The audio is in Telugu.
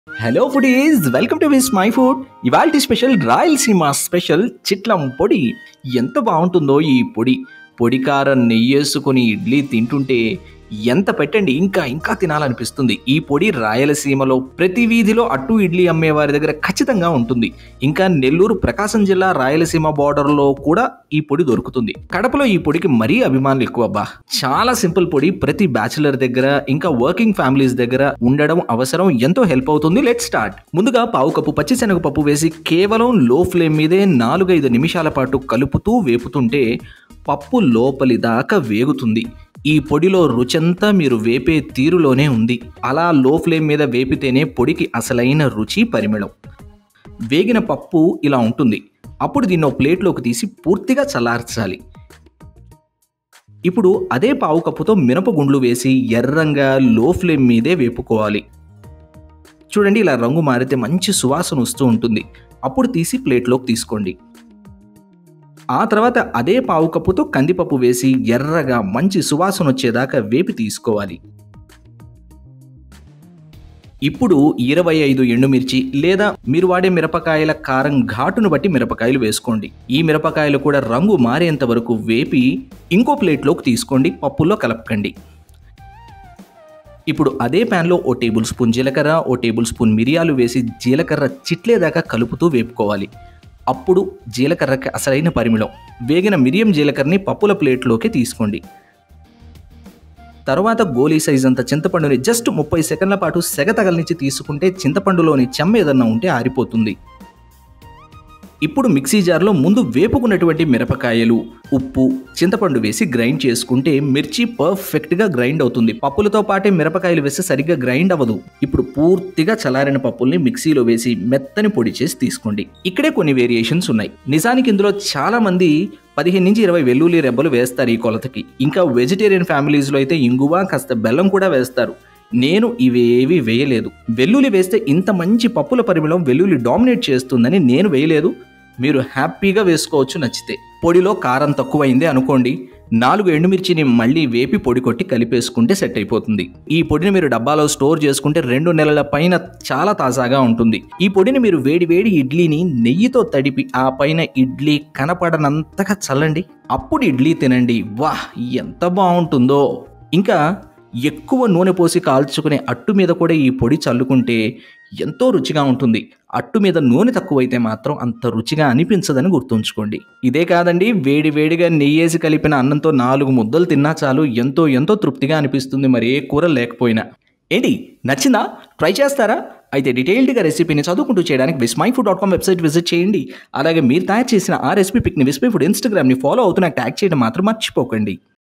hello foodies welcome to Vismai food ఇవాల్టి స్పెషల్ రాయలసీమ స్పెషల్ చిట్లం పొడి ఎంత బాగుంటుందో ఈ పొడి పొడికార నెయ్యేసుకొని ఇడ్లీ తింటుంటే ఎంత పెట్టండి ఇంకా ఇంకా తినాలనిపిస్తుంది ఈ పొడి రాయలసీమలో ప్రతి వీధిలో అట్టు ఇడ్లీ అమ్మే వారి దగ్గర ఖచ్చితంగా ఉంటుంది ఇంకా నెల్లూరు ప్రకాశం జిల్లా రాయలసీమ బార్డర్లో కూడా ఈ పొడి దొరుకుతుంది కడపలో ఈ పొడికి మరీ అభిమానులు ఎక్కువ అబ్బా చాలా సింపుల్ పొడి ప్రతి బ్యాచిలర్ దగ్గర ఇంకా వర్కింగ్ ఫ్యామిలీస్ దగ్గర ఉండడం అవసరం ఎంతో హెల్ప్ అవుతుంది లెట్ స్టార్ట్ ముందుగా పావు కప్పు పచ్చిశనగపప్పు వేసి కేవలం లో ఫ్లేమ్ మీదే నాలుగైదు నిమిషాల పాటు కలుపుతూ వేపుతుంటే పప్పు లోపలి దాకా వేగుతుంది ఈ పొడిలో రుచంతా మీరు వేపే తీరులోనే ఉంది అలా లో ఫ్లేమ్ మీద వేపితేనే పొడికి అసలైన రుచి పరిమళం వేగిన పప్పు ఇలా ఉంటుంది అప్పుడు దీన్ని ఒక ప్లేట్లోకి తీసి పూర్తిగా చల్లార్చాలి ఇప్పుడు అదే పావు కప్పుతో మినపగుండ్లు వేసి ఎర్రంగా లో ఫ్లేమ్ మీదే వేపుకోవాలి చూడండి ఇలా రంగు మారితే మంచి సువాసన వస్తూ ఉంటుంది అప్పుడు తీసి ప్లేట్లోకి తీసుకోండి ఆ తర్వాత అదే పావు కప్పుతో కందిపప్పు వేసి ఎర్రగా మంచి సువాసన వచ్చేదాకా వేపి తీసుకోవాలి ఇప్పుడు ఇరవై ఐదు ఎండుమిర్చి లేదా మీరు వాడే మిరపకాయల కారం ఘాటును బట్టి మిరపకాయలు వేసుకోండి ఈ మిరపకాయలు కూడా రంగు మారేంత వరకు వేపి ఇంకో ప్లేట్లోకి తీసుకోండి పప్పులో కలపకండి ఇప్పుడు అదే ప్యాన్లో ఓ టేబుల్ స్పూన్ జీలకర్ర ఓ టేబుల్ స్పూన్ మిరియాలు వేసి జీలకర్ర చిట్లేదాకా కలుపుతూ వేపుకోవాలి అప్పుడు జీలకర్రకి అసలైన పరిమళం వేగిన మిరియం జీలకర్రని పప్పుల ప్లేట్లోకి తీసుకోండి తర్వాత గోలీ సైజ్ అంత చింతపండుని జస్ట్ ముప్పై సెకండ్ల పాటు సెగ తగలనిచ్చి తీసుకుంటే చింతపండులోని చెమ్మ ఏదన్నా ఉంటే ఆరిపోతుంది ఇప్పుడు మిక్సీ జార్లో ముందు వేపుకున్నటువంటి మిరపకాయలు ఉప్పు చింతపండు వేసి గ్రైండ్ చేసుకుంటే మిర్చి పర్ఫెక్ట్గా గ్రైండ్ అవుతుంది పప్పులతో పాటే మిరపకాయలు వేసి సరిగ్గా గ్రైండ్ అవ్వదు ఇప్పుడు పూర్తిగా చల్లారిన పప్పుల్ని మిక్సీలో వేసి మెత్తని పొడి చేసి తీసుకోండి ఇక్కడే కొన్ని వేరియేషన్స్ ఉన్నాయి నిజానికి ఇందులో చాలా మంది పదిహేను నుంచి ఇరవై వెల్లుల్లి రెబ్బలు వేస్తారు ఈ కొలతకి ఇంకా వెజిటేరియన్ ఫ్యామిలీస్లో అయితే ఇంగువ కాస్త బెల్లం కూడా వేస్తారు నేను ఇవేవి వేయలేదు వెల్లుల్లి వేస్తే ఇంత మంచి పప్పుల పరిమళం వెల్లుల్లి డామినేట్ చేస్తుందని నేను వేయలేదు మీరు హ్యాపీగా వేసుకోవచ్చు నచ్చితే పొడిలో కారం తక్కువైంది అనుకోండి నాలుగు ఎండుమిర్చిని మళ్ళీ వేపి పొడి కొట్టి కలిపేసుకుంటే సెట్ అయిపోతుంది ఈ పొడిని మీరు డబ్బాలో స్టోర్ చేసుకుంటే రెండు నెలల పైన చాలా తాజాగా ఉంటుంది ఈ పొడిని మీరు వేడి వేడి ఇడ్లీని నెయ్యితో తడిపి ఆ పైన ఇడ్లీ కనపడనంతగా చల్లండి అప్పుడు ఇడ్లీ తినండి వాహ్ ఎంత బాగుంటుందో ఇంకా ఎక్కువ నూనె పోసి కాల్చుకునే అట్టు మీద కూడా ఈ పొడి చల్లుకుంటే ఎంతో రుచిగా ఉంటుంది అట్టు మీద నూనె తక్కువైతే మాత్రం అంత రుచిగా అనిపించదని గుర్తుంచుకోండి ఇదే కాదండి వేడి వేడిగా నెయ్యేసి కలిపిన అన్నంతో నాలుగు ముద్దలు తిన్నా చాలు ఎంతో ఎంతో తృప్తిగా అనిపిస్తుంది మరి ఏ కూర లేకపోయినా ఏంటి నచ్చిందా ట్రై చేస్తారా అయితే డీటెయిల్డ్గా రెసిపీని చదువుకుంటూ చేయడానికి Vismai food dot com website visit చేయండి అలాగే మీరు తయారు చేసిన ఆ రెసిపీ పిక్ని విస్మై ఫుడ్ ఇన్స్టాగ్రామ్ని ఫాలో అవుతూ నాకు ట్యాగ్ చేయడం మాత్రం మర్చిపోకండి